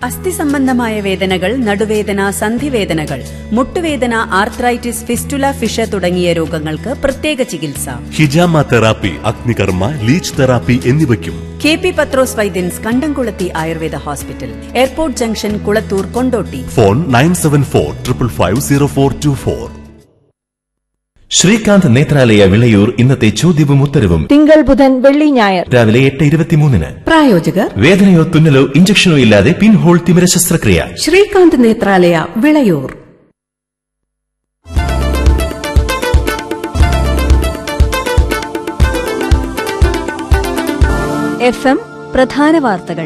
അസ്ഥി സംബന്ധമായ വേദനകൾ നടുവേദന സന്ധിവേദനകൾ മുട്ടുവേദന ആർത്രൈറ്റിസ് ഫിസ്റ്റുല ഫിഷ തുടങ്ങിയ രോഗങ്ങൾക്ക് പ്രത്യേക ചികിത്സ ഹിജാമ തെറാപ്പി അഗ്നികർമ്മ ലീച്ച് തെറാപ്പി എന്നിവയ്ക്കും കെ പി പത്രോസ് വൈദ്യൻസ് Kandamkulathy Ayurveda hospital airport junction Kulathur Kondotty phone nine seven four triple five zero four two four Srikanth Netralaya Vilayur ഇന്നത്തെ ചോദ്യവും ഉത്തരവും തിങ്കൾ ബുധൻ വെള്ളി ഞായർ രാവിലെ എട്ട് ഇരുപത്തിമൂന്നിന് പ്രായോജകർ വേദനയോ തുന്നലോ ഇഞ്ചക്ഷനോ ഇല്ലാതെ പിൻഹോൾ തിമിര ശസ്ത്രക്രിയ ശ്രീകാന്ത് നേത്രാലയ വിളയൂർ എഫ് എം പ്രധാന വാർത്തകൾ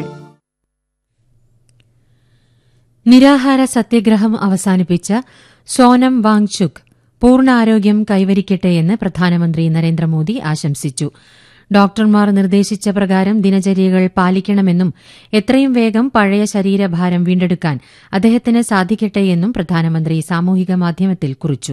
നിരാഹാര സത്യഗ്രഹം അവസാനിപ്പിച്ച സോനം വാങ്ചുക് പൂർണ്ണ ആരോഗ്യം കൈവരിക്കട്ടെയെന്ന് പ്രധാനമന്ത്രി നരേന്ദ്രമോദി ആശംസിച്ചു ഡോക്ടർമാർ നിർദ്ദേശിച്ച പ്രകാരം ദിനചര്യകൾ പാലിക്കണമെന്നും എത്രയും വേഗം പഴയ ശരീരഭാരം വീണ്ടെടുക്കാൻ അദ്ദേഹത്തിന് സാധിക്കട്ടെയെന്നും പ്രധാനമന്ത്രി സാമൂഹിക മാധ്യമത്തിൽ കുറിച്ചു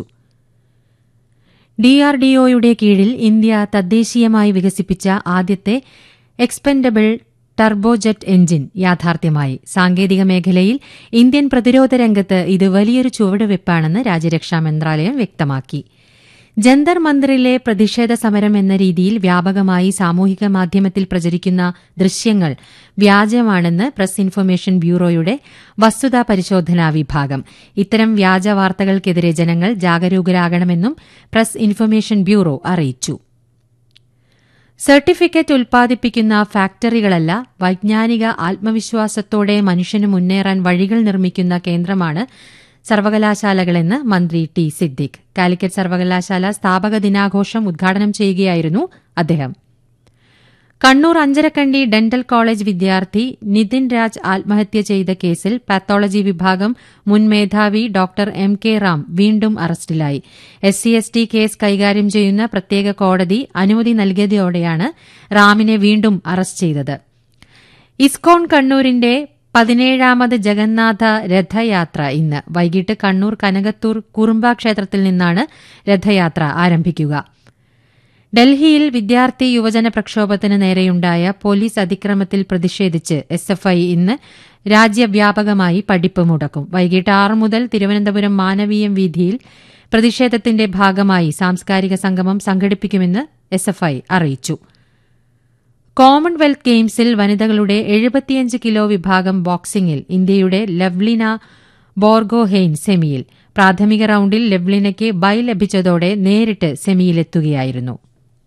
ഡിആർഡിഒയുടെ കീഴിൽ ഇന്ത്യ തദ്ദേശീയമായി വികസിപ്പിച്ച ആദ്യത്തെ എക്സ്പെൻഡബിൾ ടർബോജെറ്റ് എഞ്ചിൻ യാഥാർത്ഥ്യമായി സാങ്കേതിക മേഖലയിൽ ഇന്ത്യൻ പ്രതിരോധ രംഗത്ത് ഇത് വലിയൊരു ചുവടുവയ്പ്പാണെന്ന് രാജ്യരക്ഷാ മന്ത്രാലയം വ്യക്തമാക്കി ജന്തർ മന്ദിറിലെ പ്രതിഷേധ സമരം എന്ന രീതിയിൽ വ്യാപകമായി സാമൂഹിക മാധ്യമത്തിൽ പ്രചരിക്കുന്ന ദൃശ്യങ്ങൾ വ്യാജമാണെന്ന് പ്രസ് ഇൻഫർമേഷൻ ബ്യൂറോയുടെ വസ്തുതാ പരിശോധനാ വിഭാഗം ഇത്തരം വ്യാജ വാർത്തകൾക്കെതിരെ ജനങ്ങൾ ജാഗരൂകരാകണമെന്നും പ്രസ് ഇൻഫർമേഷൻ ബ്യൂറോ അറിയിച്ചു സർട്ടിഫിക്കറ്റ് ഉൽപ്പാദിപ്പിക്കുന്ന ഫാക്ടറികളല്ല വൈജ്ഞാനിക ആത്മവിശ്വാസത്തോടെ മനുഷ്യന് മുന്നേറാൻ വഴികൾ നിർമ്മിക്കുന്ന കേന്ദ്രമാണ് സർവകലാശാലകളെന്ന് മന്ത്രി ടി സിദ്ദിഖ് കാലിക്കറ്റ് സർവകലാശാല സ്ഥാപക ദിനാഘോഷം ഉദ്ഘാടനം ചെയ്യുകയായിരുന്നു അദ്ദേഹം കണ്ണൂർ അഞ്ചരക്കണ്ടി ഡെന്റൽ കോളേജ് വിദ്യാർത്ഥി നിതിൻ രാജ് ആത്മഹത്യ ചെയ്ത കേസിൽ പാത്തോളജി വിഭാഗം മുൻ മേധാവി ഡോക്ടർ എം കെ റാം വീണ്ടും അറസ്റ്റിലായി S C S T case കൈകാര്യം ചെയ്യുന്ന പ്രത്യേക കോടതി അനുമതി നൽകിയതോടെയാണ് റാമിനെ വീണ്ടും അറസ്റ്റ് ചെയ്തത് ഇസ്കോൺ കണ്ണൂരിന്റെ പതിനേഴാമത് ജഗന്നാഥ രഥയാത്ര ഇന്ന് വൈകിട്ട് കണ്ണൂർ കനകത്തൂർ കുറുമ്പ ക്ഷേത്രത്തിൽ നിന്നാണ് രഥയാത്ര ആരംഭിക്കുക ഡൽഹിയിൽ വിദ്യാർത്ഥി യുവജന പ്രക്ഷോഭത്തിന് നേരെയുണ്ടായ പോലീസ് അതിക്രമത്തിൽ പ്രതിഷേധിച്ച് എസ്എഫ്ഐ ഇന്ന് രാജ്യവ്യാപകമായി പഠിപ്പ് മുടക്കും വൈകിട്ട് ആറ് മുതൽ തിരുവനന്തപുരം മാനവീയം വീതിയിൽ പ്രതിഷേധത്തിന്റെ ഭാഗമായി സാംസ്കാരിക സംഗമം സംഘടിപ്പിക്കുമെന്ന് എസ്എഫ്ഐ അറിയിച്ചു കോമൺവെൽത്ത് ഗെയിംസിൽ വനിതകളുടെ എഴുപത്തിയഞ്ച് കിലോ വിഭാഗം ബോക്സിംഗിൽ ഇന്ത്യയുടെ ലവ്ലിന ബോർഗോഹെയ്ൻ സെമിയിൽ പ്രാഥമിക റൌണ്ടിൽ ലവ്ലിനയ്ക്ക് ബൈ ലഭിച്ചതോടെ നേരിട്ട് സെമിയിലെത്തുകയായിരുന്നു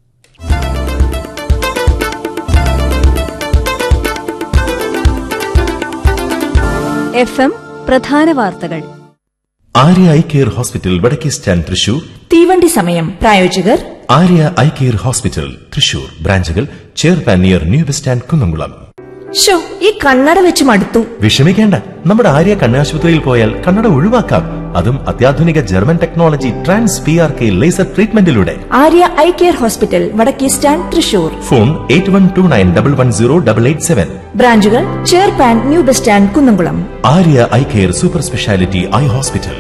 എഫ് എം പ്രധാന വാർത്തകൾ ആര്യ ഐ കെയർ ഹോസ്പിറ്റൽ വടക്കേ സ്റ്റാൻഡ് തൃശൂർ തീവണ്ടി സമയം പ്രായോജകർ Arya eye care hospital Thrissur ബ്രാഞ്ചുകൾ ചെയർപാൻ near new bus stand Kunnamkulam ഷോ ഈ കണ്ണട വെച്ച് മടുത്തു വിഷമിക്കേണ്ട നമ്മുടെ ആര്യ കണ്ണാശുപത്രിയിൽ പോയാൽ കണ്ണട ഒഴിവാക്കാം അതും അത്യാധുനിക German technology trans P R K laser ട്രീറ്റ്മെന്റിലൂടെ ആര്യ ഐ കെയർ ഹോസ്പിറ്റൽ വടക്കേ stand Thrissur phone eight one two nine double one zero double eight seven ബ്രാഞ്ചുകൾ ചെയർപാൻ new bus stand Kunnamkulam Arya eye care super speciality eye hospital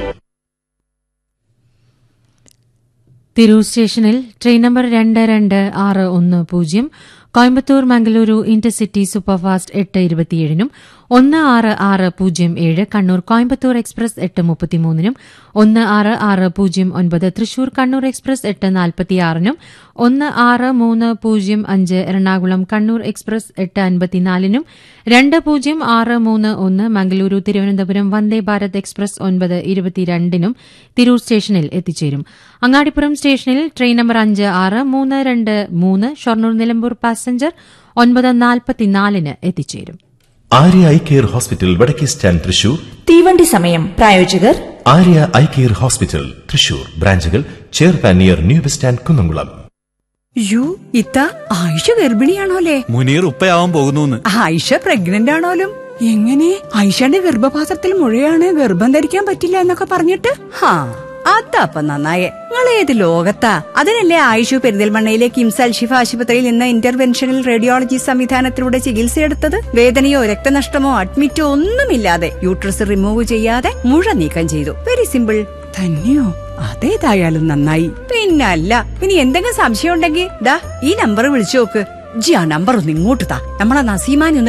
Tirur സ്റ്റേഷനിൽ train number രണ്ട് രണ്ട് ആറ് ഒന്ന് പൂജ്യം കോയമ്പത്തൂർ മംഗളൂരു ഇന്റർസിറ്റി സൂപ്പർഫാസ്റ്റ് എട്ട് ഇരുപത്തിയേഴിനും ഒന്ന് ആറ് ആറ് പൂജ്യം ഏഴ് കണ്ണൂർ കോയമ്പത്തൂർ എക്സ്പ്രസ് എട്ട് മുപ്പത്തിമൂന്നിനും ഒന്ന് ആറ് ആറ് പൂജ്യം ഒൻപത് തൃശൂർ കണ്ണൂർ എക്സ്പ്രസ് എട്ട് നാൽപ്പത്തിയാറിനും ഒന്ന് ആറ് മൂന്ന് പൂജ്യം അഞ്ച് എറണാകുളം കണ്ണൂർ എക്സ്പ്രസ് എട്ട് അൻപത്തിനാലിനും രണ്ട് പൂജ്യം ആറ് മൂന്ന് ഒന്ന് മംഗളൂരു തിരുവനന്തപുരം വന്ദേ ഭാരത് എക്സ്പ്രസ് ഒൻപത് ഇരുപത്തിരണ്ടിനും തിരൂർ സ്റ്റേഷനിൽ എത്തിച്ചേരും അങ്ങാടിപ്പുറം സ്റ്റേഷനിൽ ട്രെയിൻ നമ്പർ അഞ്ച് ആറ് മൂന്ന് രണ്ട് മൂന്ന് ഷൊർണൂർ നിലമ്പൂർ പാസഞ്ചർ ഒൻപത് നാൽപ്പത്തിനാലിന് എത്തിച്ചേരും ആര്യ ഐ കെയർ ഹോസ്പിറ്റൽ വടക്കേ സ്റ്റാൻഡ് തൃശൂർ തീവണ്ടി സമയം പ്രായോജകർ Arya eye care hospital Thrissur ബ്രാഞ്ചുകൾ ചെയർപാൻ near new bus stand Kunnamkulam യു ഇത്ത ആയിഷ ഗർഭിണിയാണോലേ മുനീർ ഉപ്പയാവാൻ പോകുന്നു ആയിഷ പ്രഗ്നന്റ് ആണോലും എങ്ങനെ ആയിഷയുടെ ഗർഭപാത്രത്തിൽ മുഴയാണ് ഗർഭം ധരിക്കാൻ പറ്റില്ല എന്നൊക്കെ പറഞ്ഞിട്ട് ഹാ അതപ്പ നന്നായേ നിങ്ങൾ ഏത് ലോകത്താ അതിനല്ലേ ആയിഷു പെരിന്തൽമണ്ണയിലെ കിംസ് അൽഷിഫ ആശുപത്രിയിൽ നിന്ന് ഇന്റർവെൻഷണൽ റേഡിയോളജി സംവിധാനത്തിലൂടെ ചികിത്സയെടുത്തത് വേദനയോ രക്തനഷ്ടമോ അഡ്മിറ്റോ ഒന്നുമില്ലാതെ യൂട്രസ് റിമൂവ് ചെയ്യാതെ മുഴ നീക്കം ചെയ്തു വെരി സിമ്പിൾ തന്നെയോ അതേതായാലും നന്നായി പിന്നല്ല ഇനി എന്തെങ്കിലും സംശയം ഉണ്ടെങ്കിൽ ദാ ഈ നമ്പർ വിളിച്ചു നോക്ക് ജി ആ നമ്പർ ഒന്ന് ഇങ്ങോട്ട് താ നമ്മളെ നസീമാനി ഒന്ന്